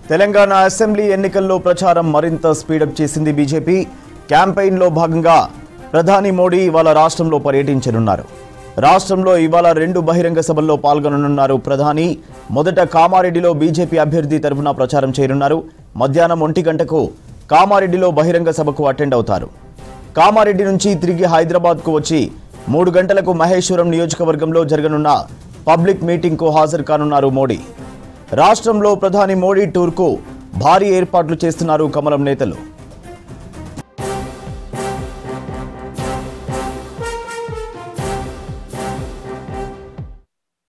Telangana assembly ఎన్నికల్లో ప్రచారం మరింత స్పీడప్ చేసింది బీజేపీ క్యాంపెయిన్లో భాగంగా ప్రధాని మోడీ ఇవాళ రాష్ట్రంలో పర్యటించనున్నారు రాష్ట్రంలో ఇవాళ రెండు బహిరంగ సభల్లో పాల్గొననున్నారు ప్రధాని మొదట కామారెడ్డిలో బీజేపీ అభ్యర్థి తరఫున ప్రచారం చేయనున్నారు మధ్యాహ్నం ఒంటి గంటకు కామారెడ్డిలో బహిరంగ సభకు అటెండ్ అవుతారు కామారెడ్డి నుంచి తిరిగి హైదరాబాద్కు వచ్చి మూడు గంటలకు మహేశ్వరం నియోజకవర్గంలో జరగనున్న పబ్లిక్ మీటింగ్కు హాజరు కానున్నారు మోడీ రాష్ట్రంలో ప్రధాని మోడీ టూర్కు భారీ ఏర్పాట్లు చేస్తున్నారు కమలం నేతలు